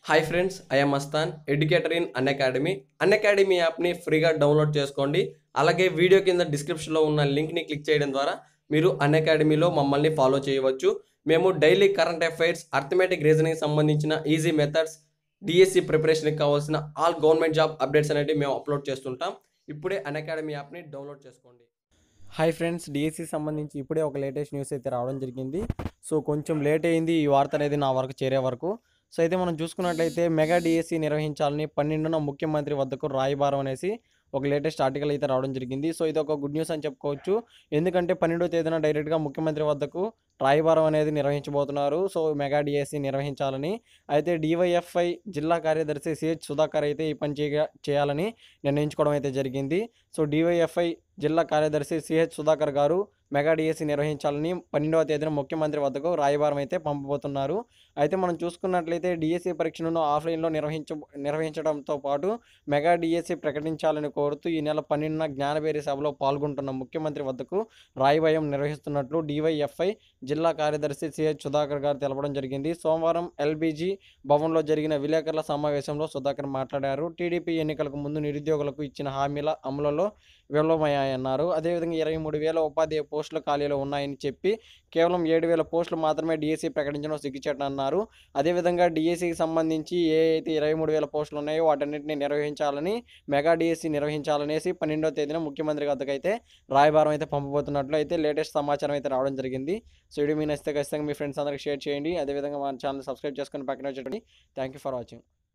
hi friends I'm Mastan educator in Unacademy Unacademy యాప్ని ఫ్రీగా download చేసుకోండి అలాగే వీడియో కింద డిస్క్రిప్షన్లో ఉన్న లింక్ని క్లిక్ చేయడం ద్వారా మీరు అన్ అకాడమీలో మమ్మల్ని ఫాలో చేయవచ్చు మేము daily current affairs arithmetic reasoning సంబంధించిన ఈజీ మెథడ్స్ డిఎస్సి ప్రిపరేషన్కి కావాల్సిన ఆల్ గవర్నమెంట్ జాబ్ అప్డేట్స్ అనేవి మేము అప్లోడ్ చేస్తుంటాం ఇప్పుడే అన్ అకాడమీ యాప్ని డౌన్లోడ్ చేసుకోండి హాయ్ ఫ్రెండ్స్ డిఎస్సి సంబంధించి ఇప్పుడే ఒక లేటెస్ట్ న్యూస్ అయితే రావడం జరిగింది సో కొంచెం లేట్ అయింది ఈ వార్త అనేది నా వరకు చేరే వరకు సో అయితే మనం చూసుకున్నట్లయితే మెగా డిఎస్సి నిర్వహించాలని పన్నెండున ముఖ్యమంత్రి వద్దకు రాయబారం అనేసి ఒక లేటెస్ట్ ఆర్టికల్ అయితే రావడం జరిగింది సో ఇది ఒక గుడ్ న్యూస్ అని చెప్పుకోవచ్చు ఎందుకంటే పన్నెండో తేదీన డైరెక్ట్గా ముఖ్యమంత్రి వద్దకు రాయబారం అనేది నిర్వహించబోతున్నారు సో మెగా డిఎస్సి నిర్వహించాలని అయితే డివైఎఫ్ఐ జిల్లా కార్యదర్శి సిహెచ్ సుధాకర్ అయితే ఈ పని చేయ చేయాలని నిర్ణయించుకోవడం అయితే జరిగింది సో డివైఎఫ్ఐ జిల్లా కార్యదర్శి సిహెచ్ సుధాకర్ గారు మెగా డిఎస్సి నిర్వహించాలని పన్నెండవ తేదీన ముఖ్యమంత్రి వద్దకు రాయబారం అయితే పంపబోతున్నారు అయితే మనం చూసుకున్నట్లయితే డిఎస్సి పరీక్షలను ఆఫ్లైన్లో నిర్వహించ నిర్వహించడంతో పాటు మెగా డిఎస్సి ప్రకటించాలని కోరుతూ ఈ నెల పన్నెండున జ్ఞానబేరి సభలో పాల్గొంటున్న ముఖ్యమంత్రి వద్దకు రాయబారం నిర్వహిస్తున్నట్లు డివైఎఫ్ఐ జిల్లా కార్యదర్శి సిహెచ్ సుధాకర్ గారు తెలపడం జరిగింది సోమవారం ఎల్బీజీ భవన్లో జరిగిన విలేకరుల సమావేశంలో సుధాకర్ మాట్లాడారు టీడీపీ ఎన్నికలకు ముందు నిరుద్యోగులకు ఇచ్చిన హామీల అమలులో విఫలమయ్యాయన్నారు అదేవిధంగా ఇరవై మూడు వేల ఉపాధ్యాయ పోస్టులు ఖాళీలు ఉన్నాయని చెప్పి కేవలం ఏడు వేల పోస్టులు మాత్రమే డిఎస్సి ప్రకటించడం సిగ్గుచేటన్నారు అదేవిధంగా డిఎస్సికి సంబంధించి ఏ అయితే ఇరవై మూడు వేల పోస్టులు ఉన్నాయో వాటన్నిటిని నిర్వహించాలని మెగా డిఎస్సి నిర్వహించాలనేసి పన్నెండో తేదీన ముఖ్యమంత్రి వద్దకు అయితే రాయబారం అయితే పంపబోతున్నట్లు అయితే లేటెస్ట్ సమాచారం అయితే రావడం జరిగింది సో ఇది మీ నచ్చితే ఖచ్చితంగా మీ ఫ్రెండ్స్ అందరికి షేర్ చేయండి అదేవిధంగా మన ఛానల్ సబ్స్క్రైబ్ చేసుకొని పక్కన వచ్చేటండి థ్యాంక్ యూ ఫర్ వాచింగ్